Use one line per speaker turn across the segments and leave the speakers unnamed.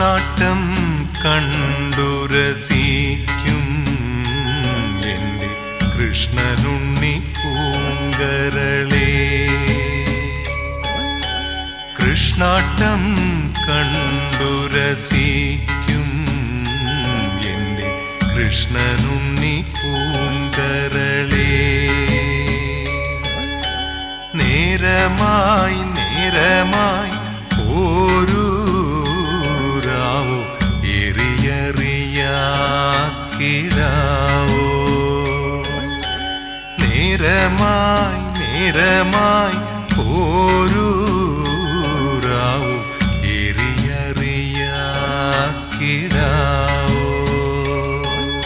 കൃഷ്ണാട്ടം കണ്ടുരസിക്കും എന്റെ കൃഷ്ണനുണ്ണി പൂങ്കരളേ കൃഷ്ണാട്ടം കണ്ടുരസിക്കും എന്റെ കൃഷ്ണനുണ്ണി പൂങ്കരളേ നേരമായി നേരമായി ഒരു രാവോ എറിയറിയാക്കിടാവോ നേരമായി നേരമായി ഒരു രാവോ എറിയറിയാക്കിടാവോ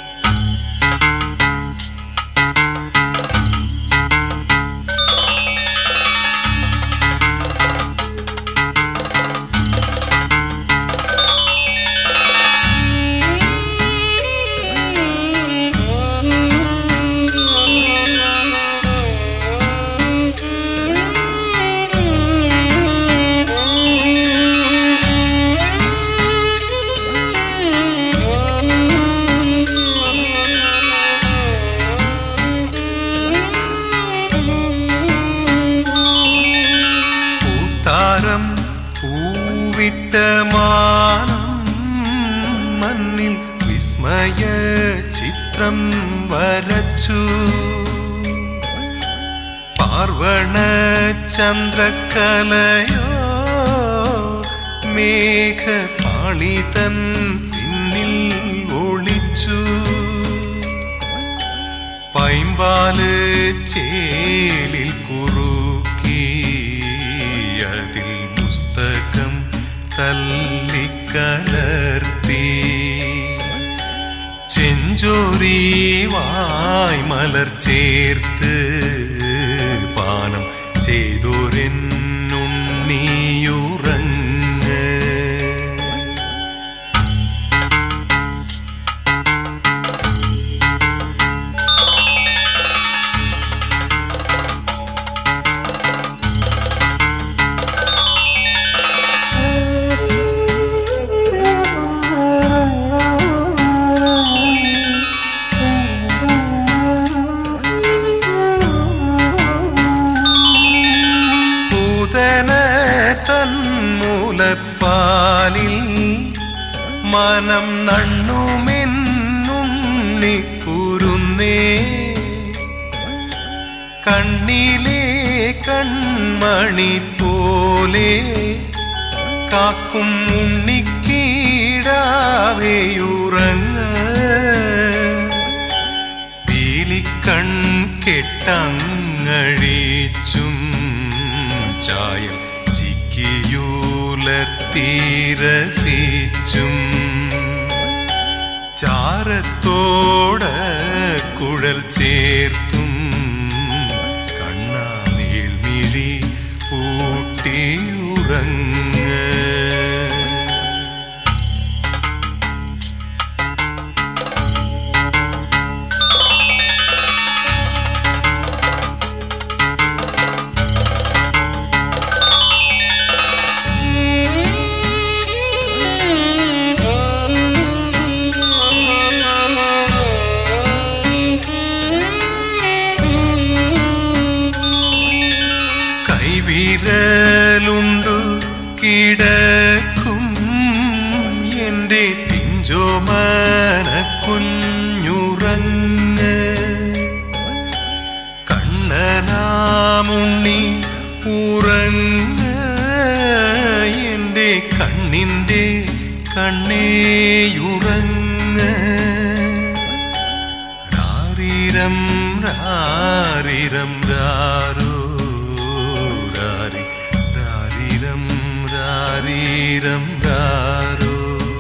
പൂത്താരം പൂവിട്ട മാനം മണ്ണിൽ വിസ്മയ ചിത്രം വരച്ചു പാർവണ ചന്ദ്രകലയോ മേഘപാളിതൻ പിന്നിൽ ഒളിച്ചു പൈമ്പാല് ചേലിൽ കുറുക്കി അതിൽ പുസ്തകം തല്ലിക്കലർത്തി ചെഞ്ചോരി വായ് മലർ ചേർത്ത് പാനം ചെയ്തൊരെന്നുണ്ണിയുറങ്ങ് പൂതന തന്മൂലപ്പാലിൽ മനം നണ്ണുമെന്നുണ്ണിക്കുരുന്നേ കണ്ണിലെ കൺമണി പോലെ കാക്കും ഉണ്ണിക്കീടാവേയുറങ്ങ പീലിക്കൺ കെട്ടങ്ങഴിച്ചും ചായം ചിക്കിയൂലത്തീരസിച്ചും ചാരത്തോട് കുഴൽ ചേർത്തും കണ്ണാ നീൾമിഴി പൂട്ടിയുറങ്ങ കൈവിരലുണ്ടു കിടക്കും എന്റെ പിഞ്ചോമന കുഞ്ഞുറങ്ങ് കണ്ണനാമുണ്ണി ഉറങ്ങ് എന്റെ കണ്ണിന്റെ കണ്ണേയുറങ്ങ് രാരിരം രാരിരം രാരോ രാരി രാരിരം രാരീരം രാരോ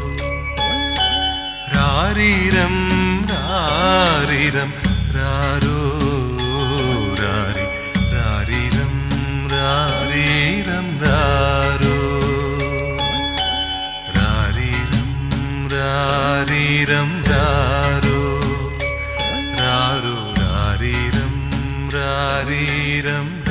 രാരിരം രാരിരം രാരോ രാരി രാരിരം രാരീരം രാരോ രാരിരം രാരീരം രാരോ രാരോ രാരീരം രാരീരം